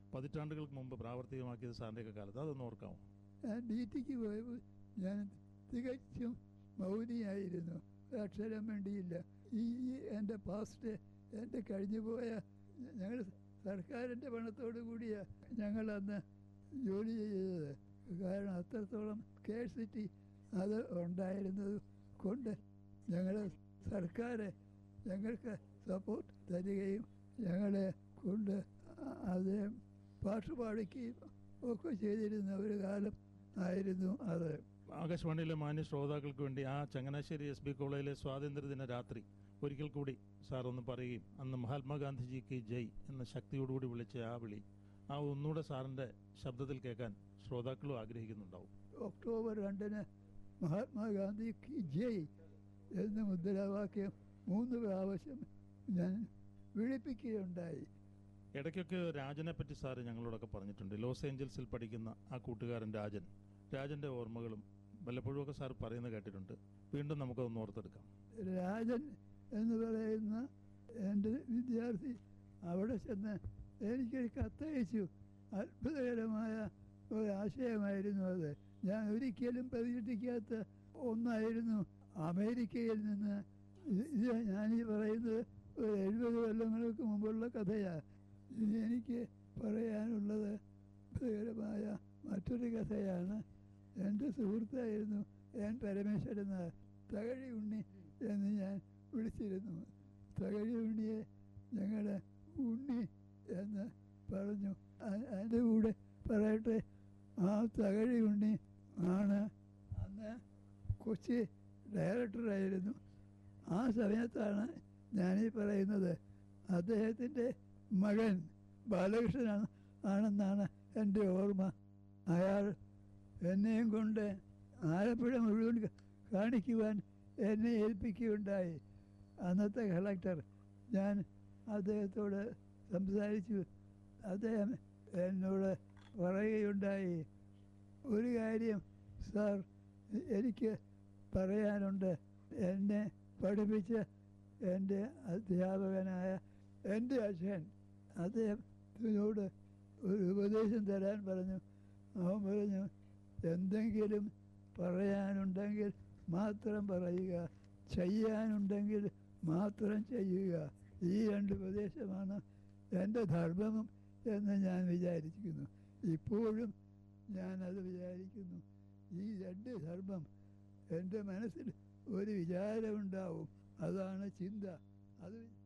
പതിറ്റാണ്ടുകൾക്ക് മുമ്പ് പ്രാവർത്തികമാക്കിയത് സാറിൻ്റെയൊക്കെ കാലത്ത് അതൊന്ന് ഓർക്കാമോ ഞാൻ ഡി ടിക്ക് പോയപ്പോൾ ഞാൻ തികച്ചും മൗനിയായിരുന്നു ഒരക്ഷരം വേണ്ടിയില്ല ഈ ഈ എൻ്റെ പാസ്റ്റ് എൻ്റെ കഴിഞ്ഞു പോയ ഞങ്ങൾ സർക്കാരിൻ്റെ പണത്തോടു കൂടിയ ഞങ്ങൾ അന്ന് ജോലി ചെയ്തത് കാരണം അത്രത്തോളം സ്കേഴ്സിറ്റി അത് ഉണ്ടായിരുന്നത് കൊണ്ട് ഞങ്ങൾ സർക്കാർ ഞങ്ങൾക്ക് സപ്പോർട്ട് തരികയും ഞങ്ങളെ കൊണ്ട് അ- അത് പാട്ട് പാടിക്കുകയും ഒക്കെ ചെയ്തിരുന്ന ഒരു കാലം ആയിരുന്നു അത് ആകാശവാണിയിലെ മാന്യ ശ്രോതാക്കൾക്ക് വേണ്ടി ആ ചങ്ങനാശ്ശേരി എസ് ബി കോളേജിലെ സ്വാതന്ത്ര്യദിന രാത്രി ഒരിക്കൽ കൂടി സാർ ഒന്ന് പറയുകയും അന്ന് മഹാത്മാഗാന്ധിജിക്ക് ജയ് എന്ന ശക്തിയോടുകൂടി വിളിച്ച ആ വിളി ആ ഒന്നുകൂടെ സാറിന്റെ ശബ്ദത്തിൽ കേൾക്കാൻ ശ്രോതാക്കളും ആഗ്രഹിക്കുന്നുണ്ടാവും ഒക്ടോബർ രണ്ടിന് മഹാത്മാഗാന്ധിക്ക് ജയ് എന്ന മുദ്രാവാക്യം മൂന്ന് പ്രാവശ്യം ഞാൻ വിളിപ്പിക്കുകയുണ്ടായി ഇടയ്ക്കൊക്കെ രാജനെ പറ്റി സാറ് ഞങ്ങളോടൊക്കെ പറഞ്ഞിട്ടുണ്ട് ലോസ് ഏഞ്ചൽസിൽ പഠിക്കുന്ന ആ കൂട്ടുകാരൻ രാജൻ രാജന്റെ ഓർമ്മകളും വല്ലപ്പോഴും ഒക്കെ സാർ പറയുന്നത് കേട്ടിട്ടുണ്ട് വീണ്ടും നമുക്കതൊന്ന് ഓർത്തെടുക്കാം രാജൻ എന്ന് പറയുന്ന എൻ്റെ വിദ്യാർത്ഥി അവിടെ ചെന്ന് എനിക്കൊരു കത്തയച്ചു അത്ഭുതകരമായ ഒരു ആശയമായിരുന്നു അത് ഞാൻ ഒരിക്കലും പ്രതീക്ഷിക്കാത്ത ഒന്നായിരുന്നു അമേരിക്കയിൽ നിന്ന് ഇത് ഇത് ഞാനീ പറയുന്നത് ഒരു എഴുപത് കൊല്ലങ്ങൾക്ക് മുമ്പുള്ള കഥയാണ് ഇനി എനിക്ക് പറയാനുള്ളത് അത്ഭുതകരമായ മറ്റൊരു കഥയാണ് എൻ്റെ സുഹൃത്തായിരുന്നു എൻ പരമേശ്വരൻ നായർ തകഴി ഉണ്ണി എന്ന് ഞാൻ വിളിച്ചിരുന്നു തകഴി ഉണ്ണിയെ ഞങ്ങൾ ഉണ്ണി എന്ന് പറഞ്ഞു അ- അതിൻ്റെ കൂടെ പറയട്ടെ ആ തകഴി ഉണ്ണി ആണ് അന്ന് കൊച്ചി ഡയറക്ടറായിരുന്നു ആ സമയത്താണ് ഞാനീ പറയുന്നത് അദ്ദേഹത്തിൻ്റെ മകൻ ബാലകൃഷ്ണനാണ് ആണെന്നാണ് എൻ്റെ ഓർമ്മ അയാൾ എന്നെയും കൊണ്ട് ആലപ്പുഴ മുഴുവൻ ക- കാണിക്കുവാൻ എന്നെ ഏൽപ്പിക്കുകയുണ്ടായി അന്നത്തെ കളക്ടർ ഞാൻ അദ്ദേഹത്തോട് സംസാരിച്ചു അദ്ദേഹം എന്നോട് പറയുകയുണ്ടായി ഒരു കാര്യം സാർ എ- എനിക്ക് പറയാനുണ്ട് എന്നെ പഠിപ്പിച്ച എൻ്റെ അധ്യാപകനായ എൻ്റെ അച്ഛൻ അദ്ദേഹത്തിനോട് ഒരു ഉപദേശം തരാൻ പറഞ്ഞു അവൻ പറഞ്ഞു എന്തെങ്കിലും പറയാനുണ്ടെങ്കിൽ മാത്രം പറയുക ചെയ്യാനുണ്ടെങ്കിൽ മാത്രം ചെയ്യുക ഈ രണ്ട് ഉപദേശമാണ് എൻ്റെ ധർമ്മം എന്ന് ഞാൻ വിചാരിക്കുന്നു ഇപ്പോഴും ഞാനത് വിചാരിക്കുന്നു ഈ രണ്ട് ധർമ്മം എൻ്റെ മനസ്സിൽ ഒരു വിചാരമുണ്ടാവും അതാണ് ചിന്ത അത്